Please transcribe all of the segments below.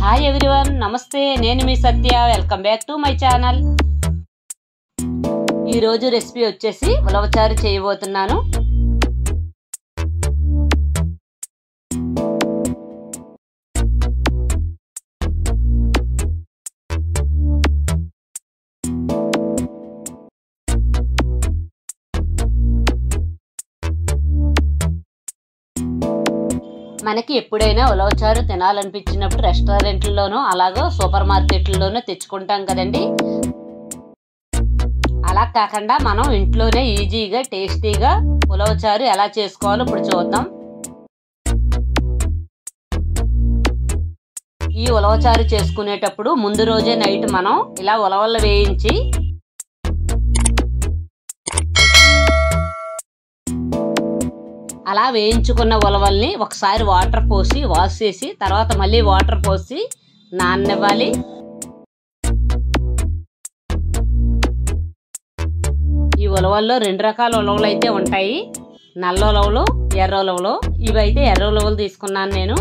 hi everyone నమస్తే నేను మీ Satya welcome back to my channel ఈరోజు రెసిపీ వచ్చేసి ఉలవచారు చేయబోతున్నాను మనకి ఎప్పుడైనా ఉలవచారు తినాలనిపించినప్పుడు రెస్టారెంట్లలోనూ అలాగే సూపర్ మార్కెట్లలోనూ తెచ్చుకుంటాం కదండి అలా కాకుండా మనం ఇంట్లోనే ఈజీగా టేస్టీగా ఉలవచారు ఎలా చేసుకోవాలో ఇప్పుడు చూద్దాం ఈ ఉలవచారు చేసుకునేటప్పుడు ముందు రోజే నైట్ మనం ఇలా ఉలవలు వేయించి అలా వేయించుకున్న ఉలవల్ని ఒకసారి వాటర్ పోసి వాష్ చేసి తర్వాత మళ్ళీ వాటర్ పోసి నాననివ్వాలి ఈ ఉలవల్లో రెండు రకాల ఉలవలు అయితే ఉంటాయి నల్ల ఉలవలు ఎర్ర ఉలవలు ఇవైతే ఎర్ర ఉలవలు తీసుకున్నాను నేను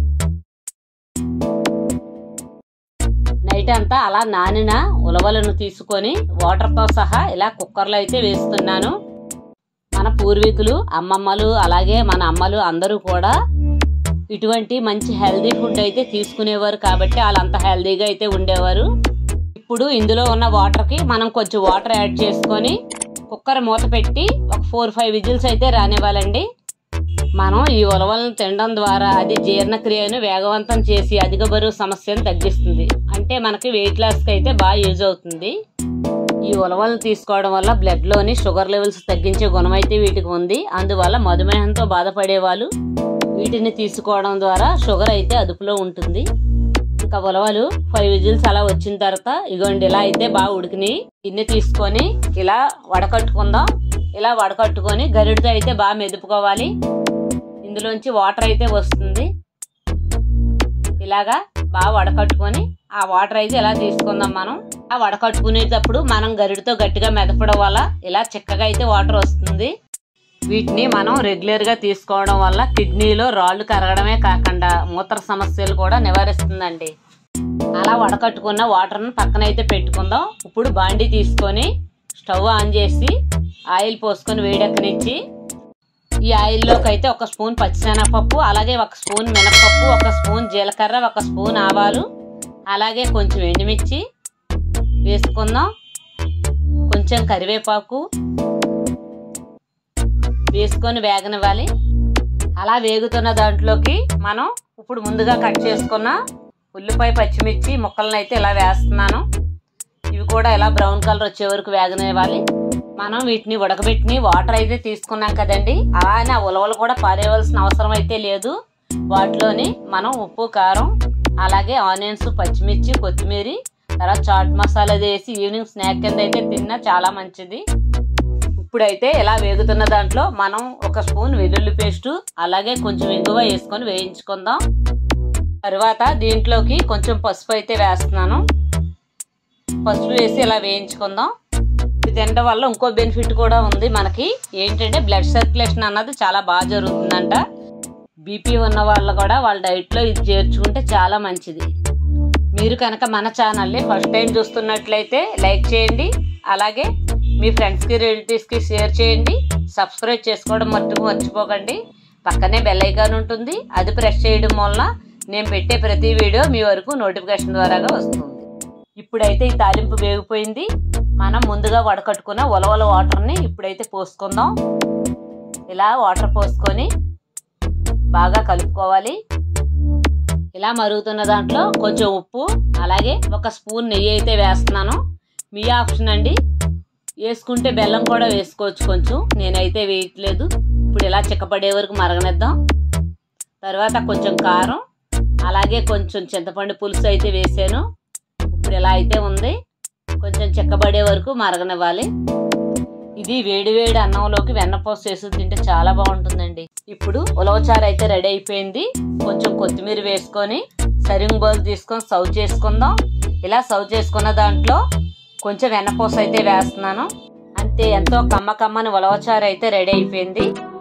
నైట్ అంతా అలా నానిన ఉలవలను తీసుకొని వాటర్తో సహా ఇలా కుక్కర్లో అయితే వేస్తున్నాను మన పూర్వీకులు అమ్మమ్మలు అలాగే మన అమ్మలు అందరూ కూడా ఇటువంటి మంచి హెల్దీ ఫుడ్ అయితే తీసుకునేవారు కాబట్టి వాళ్ళంత హెల్దీగా అయితే ఉండేవారు ఇప్పుడు ఇందులో ఉన్న వాటర్కి మనం కొంచెం వాటర్ యాడ్ చేసుకొని కుక్కర్ మూత పెట్టి ఒక ఫోర్ ఫైవ్ విజిల్స్ అయితే రానివ్వాలండి మనం ఈ ఉలవలను తినడం ద్వారా అది జీర్ణక్రియను వేగవంతం చేసి అధిక బరువు సమస్యను తగ్గిస్తుంది అంటే మనకి వెయిట్ లాస్కి అయితే బాగా యూజ్ అవుతుంది ఈ ఉలవలను తీసుకోవడం వల్ల బ్లడ్లోని షుగర్ లెవెల్స్ తగ్గించే గుణం అయితే వీటికి ఉంది అందువల్ల మధుమేహంతో బాధపడే వాళ్ళు వీటిని తీసుకోవడం ద్వారా షుగర్ అయితే అదుపులో ఉంటుంది ఇంకా ఉలవలు ఫైవ్ విజిల్స్ అలా వచ్చిన తర్వాత ఇగోండి ఇలా అయితే బాగా ఉడికినాయి గిన్నె తీసుకొని ఇలా వడకట్టుకుందాం ఇలా వడకట్టుకొని గరిడితో అయితే బాగా మెదుపుకోవాలి ఇందులోంచి వాటర్ అయితే వస్తుంది ఇలాగా బాగా వడకట్టుకొని ఆ వాటర్ అయితే ఇలా తీసుకుందాం మనం ఆ వడకట్టుకునేటప్పుడు మనం గరిడితో గట్టిగా మెదపడం వల్ల ఇలా చిక్కగా అయితే వాటర్ వస్తుంది వీటిని మనం రెగ్యులర్గా తీసుకోవడం వల్ల కిడ్నీలో రాళ్ళు కరగడమే కాకుండా మూత్ర సమస్యలు కూడా నివారిస్తుందండి అలా వడకట్టుకున్న వాటర్ను పక్కన అయితే పెట్టుకుందాం ఇప్పుడు బాండీ తీసుకొని స్టవ్ ఆన్ చేసి ఆయిల్ పోసుకొని వేడెక్కనిచ్చి ఈ ఆయిల్లోకి అయితే ఒక స్పూన్ పచ్చిశనగపప్పు అలాగే ఒక స్పూన్ మినపప్పు ఒక స్పూన్ జీలకర్ర ఒక స్పూన్ ఆవాలు అలాగే కొంచెం ఎండుమిర్చి వేసుకుందాం కొంచెం కరివేపాకు వేసుకొని వేగనివ్వాలి అలా వేగుతున్న దాంట్లోకి మనం ఇప్పుడు ముందుగా కట్ చేసుకున్న ఉల్లిపాయ పచ్చిమిర్చి ముక్కలను అయితే ఇలా వేస్తున్నాను ఇవి కూడా ఇలా బ్రౌన్ కలర్ వచ్చే వరకు వేగనివ్వాలి మనం వీటిని ఉడకబెట్టి వాటర్ అయితే తీసుకున్నాం కదండి అలానే ఆ ఉలవలు కూడా పారేయవలసిన అవసరం అయితే లేదు వాటిలోని మనం ఉప్పు కారం అలాగే ఆనియన్స్ పచ్చిమిర్చి కొత్తిమీర తర్వాత చాట్ మసాలా వేసి ఈవినింగ్ స్నాక్ కింద అయితే తిన్నా చాలా మంచిది ఇప్పుడైతే ఇలా వేగుతున్న దాంట్లో మనం ఒక స్పూన్ వెల్లుల్లి పేస్టు అలాగే కొంచెం ఎగువ వేసుకొని వేయించుకుందాం తర్వాత దీంట్లోకి కొంచెం పసుపు అయితే వేస్తున్నాను పసుపు వేసి ఇలా వేయించుకుందాం ఇది తినడం వల్ల ఇంకో బెనిఫిట్ కూడా ఉంది మనకి ఏంటంటే బ్లడ్ సర్క్యులేషన్ అన్నది చాలా బాగా జరుగుతుందంట బీపీ ఉన్న వాళ్ళు కూడా వాళ్ళ డైట్లో ఇది చేర్చుకుంటే చాలా మంచిది మీరు కనుక మన ఛానల్ని ఫస్ట్ టైం చూస్తున్నట్లయితే లైక్ చేయండి అలాగే మీ ఫ్రెండ్స్కి రిలేటివ్స్కి షేర్ చేయండి సబ్స్క్రైబ్ చేసుకోవడం మట్టుకు మర్చిపోకండి పక్కనే బెల్ ఐకాన్ ఉంటుంది అది ప్రెస్ చేయడం వలన నేను పెట్టే ప్రతి వీడియో మీ వరకు నోటిఫికేషన్ ద్వారాగా వస్తుంది ఇప్పుడైతే ఈ తాలింపు వేగిపోయింది మనం ముందుగా వడకట్టుకున్న ఉలవల వాటర్ని ఇప్పుడైతే పోసుకుందాం ఇలా వాటర్ పోసుకొని బాగా కలుపుకోవాలి ఇలా మరుగుతున్న దాంట్లో కొంచెం ఉప్పు అలాగే ఒక స్పూన్ నెయ్యి అయితే వేస్తున్నాను మీ ఆప్షన్ అండి వేసుకుంటే బెల్లం కూడా వేసుకోవచ్చు కొంచెం నేనైతే వేయట్లేదు ఇప్పుడు ఇలా చిక్కపడే వరకు మరగనిద్దాం తర్వాత కొంచెం కారం అలాగే కొంచెం చింతపండు పులుసు అయితే వేసాను ఇప్పుడు ఇలా అయితే ఉంది కొంచెం చిక్కబడే వరకు మరగనివ్వాలి ఇది వేడి వేడి అన్నంలోకి వెన్నపూస వేసి తింటే చాలా బాగుంటుందండి ఇప్పుడు ఉలవచారు అయితే రెడీ అయిపోయింది కొంచెం కొత్తిమీర వేసుకొని సరింగ్ బౌల్ తీసుకొని సర్వ్ చేసుకుందాం ఇలా సర్వ్ చేసుకున్న దాంట్లో కొంచెం వెన్నపూస అయితే వేస్తున్నాను అంతే ఎంతో కమ్మ కమ్మని ఉలవచారు అయితే రెడీ అయిపోయింది